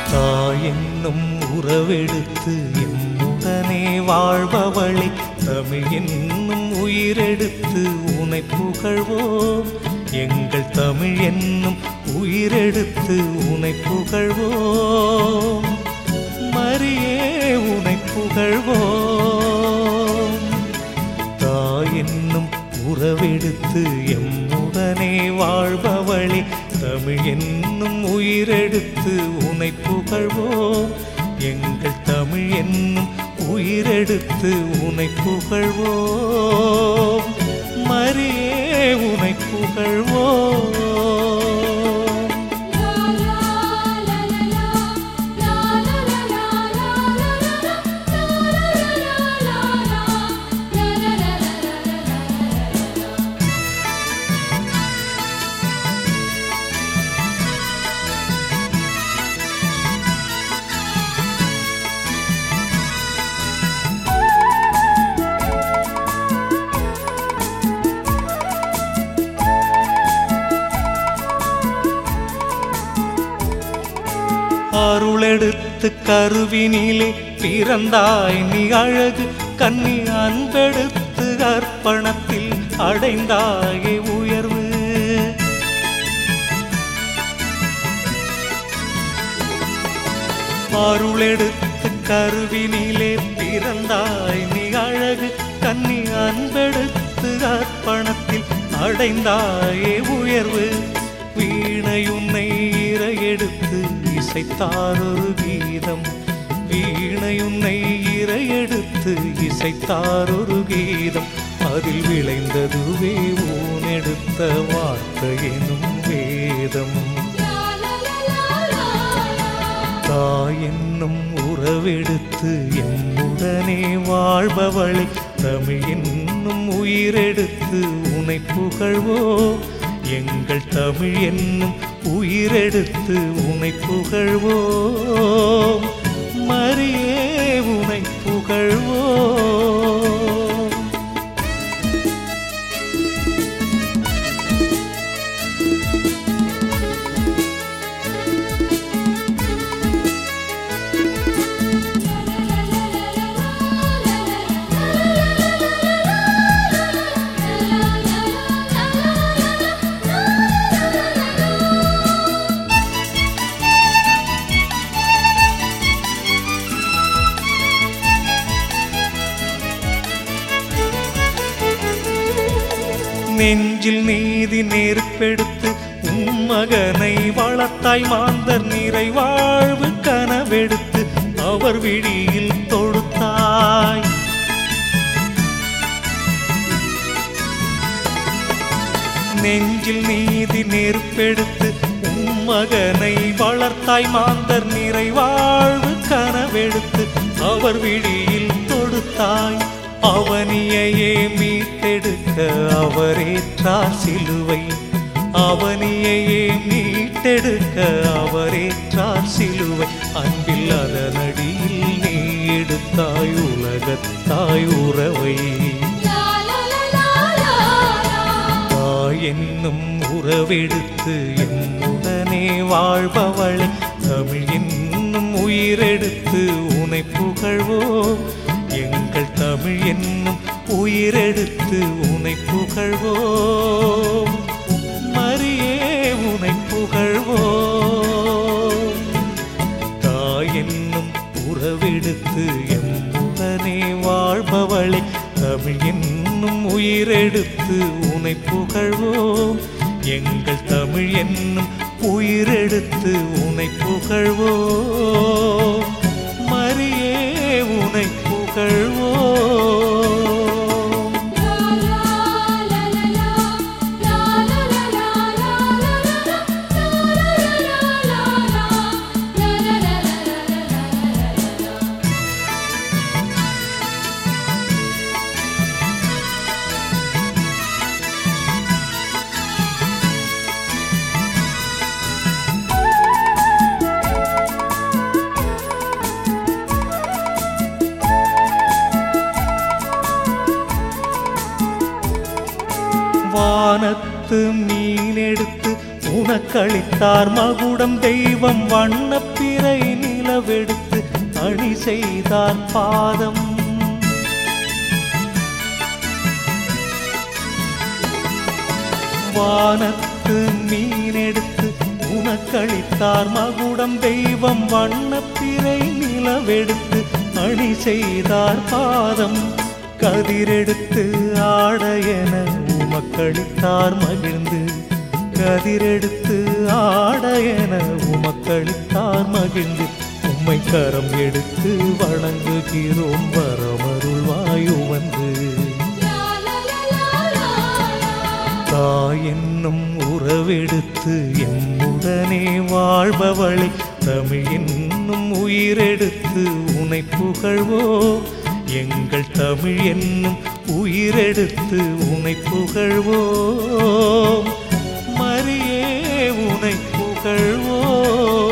தாயென்னும் உறவெடுத்து எம்முடனே வாழ்பவளை தமிழ் என்னும் உயிரெடுத்து உனை புகழ்வோம் எங்கள் தமிழ் என்னும் உயிரெடுத்து உனை புகழ்வோம் மரியே உனை புகழ்வோம் தாயென்னும் உறவெடுத்து எம்முடனே வாழ்பவளே தமிழ் என்னும் உயிரெடுத்து உனை புகழ்வோம் எங்கள் தமிழ் என்னும் உயிரெடுத்து உனை புகழ்வோம் மரியே உனை புகழ்வோம் அருளெடுத்து கருவினிலே பிறந்தாய் நீ அழகு கன்னி அன்பெடுத்து அர்ப்பணத்தில் அடைந்தாயே உயர்வு அருளெடுத்து கருவினிலே பிறந்தாய் நீ அழகு கன்னி அன்பெடுத்து அர்ப்பணத்தில் அடைந்தாயே உயர்வு வீணையுன்னை இறையெடுத்து இசைத்தாரொரு கீதம் வீணையுன்னை இறையெடுத்து இசைத்தாரொரு கீதம் அதில் விளைந்ததுவே ஊனெடுத்த வார்த்தை எனும் வேதம் தாயென்னும் உறவெடுத்து எம்முடனே வாழ்பவளை தமிழ் என்னும் உயிரெடுத்து உனை புகழ்வோம் எங்கள் தமிழ் என்னும் உயிரெடுத்து உனை புகழ்வோம் மரியே உனை புகழ்வோம் நெஞ்சில் நீதி நெருப்பெடுத்து உம் மகனை வளர்த்தாய் மாந்தர் நிறைவாழ்வு கனவெடுத்து அவர் விழியில் தொடுத்தாய் நெஞ்சில் நீதி நெருப்பெடுத்து உம் மகனை வளர்த்தாய் மாந்தர் நிறைவாழ்வு கனவெடுத்து அவர் விழியில் தொடுத்தாய் அவனியையே மீட்டெடுக்க அவரேற்றார் சிலுவை அவனியையே மீட்டெடுக்க அவரேற்றார் சிலுவை அன்பில் அதனடியில் நீ எடுத்தாய் உலகத்தாய் உறவை தாய் என்னும் உறவெடுத்து எம்முடனே வாழ்பவளை தமிழ் என்னும் உயிரெடுத்து உனை புகழ்வோம் எங்கள் தமிழ் என்னும் உயிரெடுத்து உனை புகழ்வோம் மரியே உனை புகழ்வோம் தாய் என்னும் உறவெடுத்து எம்முடனே வாழ்பவளை தமிழ் என்னும் உயிரெடுத்து உனை புகழ்வோம் எங்கள் தமிழ் என்னும் உயிரெடுத்து உனை புகழ்வோம் மரியே உனை புகழ்வோம் வானத்து மீனெடுத்து உனக்களித்தார் மகுடம் தெய்வம் வண்ணப்பிறை நிலவெடுத்து அணி செய்தார் பாதம் வானத்து மீனெடுத்து உனக்களித்தார் மகுடம் தெய்வம் வண்ணப்பிறை நிலவெடுத்து அணி செய்தார் பாதம் கதிரெடுத்து ஆட என உமக்களித்தார் மகிழ்ந்து கதிரெடுத்து ஆட என உமக்களித்தார் மகிழ்ந்து உம்மை கரம் எடுத்து வணங்குகிறோம் வரமருள்வாயு வந்து தாய் என்னும் உறவெடுத்து எம்முடனே வாழ்பவளை தமிழ் என்னும் உயிரெடுத்து உனை புகழ்வோம் எங்கள் தமிழ் என்னும் உயிரெடுத்து உனை புகழ்வோம் மரியே உனை புகழ்வோம்